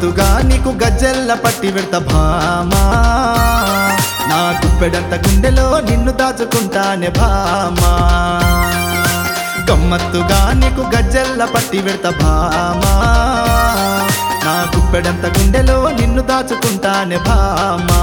గమ్మత్తుగా నీకు గజ్జెల్ల పట్టి పెడత భామా నా గుప్పెడంత గుండెలో నిన్ను దాచుకుంటానే భామా గమ్మత్తుగా నీకు గజ్జెల్ల పట్టి పెడత భామా నా గుప్పెడంత గుండెలో నిన్ను దాచుకుంటానే భామా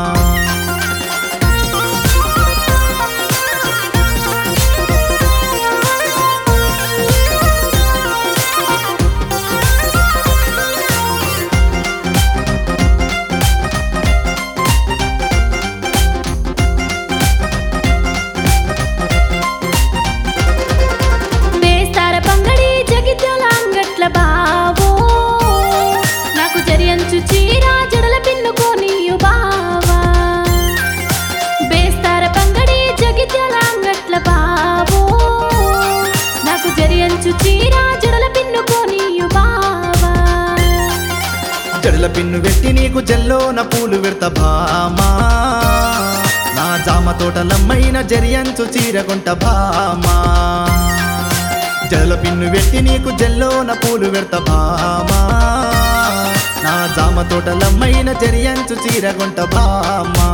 బేస్తార పంగడి జగిత్యాల అంగట్ల బావో నాకు జరియంచు చీర జడల పిన్నుకోనియు బావా బేస్తార పంగడి జగిత్యాల అంగట్ల బావో నాకు జరియంచు చీర జడల పిన్నుకోనియు బావా జడల పిన్ను పెట్టి నీకు జల్లోన పూలు పెడత భామా నా జామ తోటలమ్మైన జరియంచు చీరకొంట భామా జడల పిన్ను పెట్టి నీకు జల్లోన పూలు పెడత భామా నా జామ తోటలమ్మైన జరియంచు చీరకొంట భామా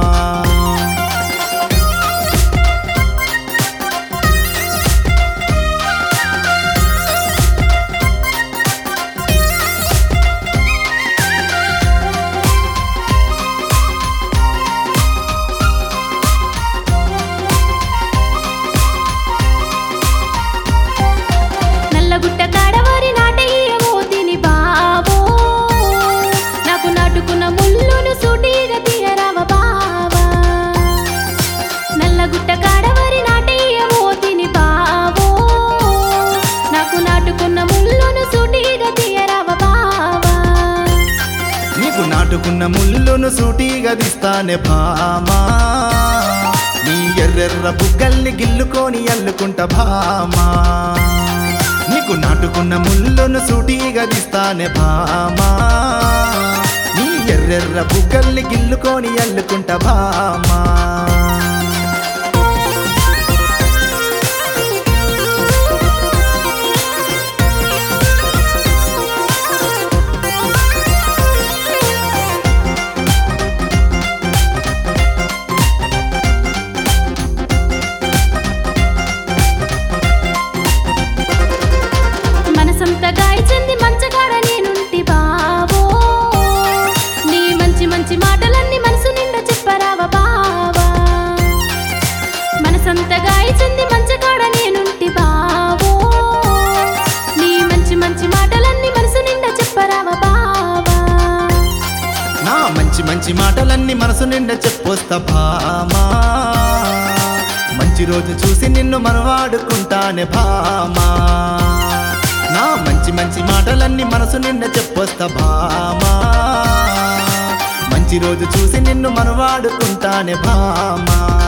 నల్లగుట్ట కాడవారి నాటయ్య మోతిని బావో నాకు నాటుకున్న ముళ్ళును సూటిగా తీయరావ బావా నల్లగుట్ట కాడవారి నాటయ్య మోతిని బావో నాకు నాటుకున్న ముళ్ళును సూటిగా తీయరావ బావా నీకు నాటుకున్న ముళ్ళును సూటిగా దిస్తానే భామా నీ ఎర్రెర్ర బుగ్గల్ని గిల్లుకొని అల్లుకుంట భామా నీకు నాటుకున్న ముళ్ళును సూటిగా దిస్తానే భామా నీ ఎర్రెర్ర బుగ్గల్ని గిల్లుకొని అల్లుకుంట భామా మనసంతా గాయచింది మంచగాడ నేనుంటి బావో నీ మంచి మంచి మాటలన్నీ మనసు నిండా చెప్పరావ బావా మనసంతా గాయచింది మంచగాడ నేనుంటి బావో నీ మంచి మంచి మాటలన్నీ మనసు నిండా చెప్పరావ బావా నా మంచి మంచి మాటలన్నీ మనసు నిండా చెప్పొస్తా భామా మంచి రోజు చూసి నిన్ను మనవాడుకుంటానే భామా నా మంచి మంచి మాటలన్నీ మనసు నిండా చెప్పొస్తా భామా మంచి రోజు చూసి నిన్ను మనవాడుకుంటానే భామా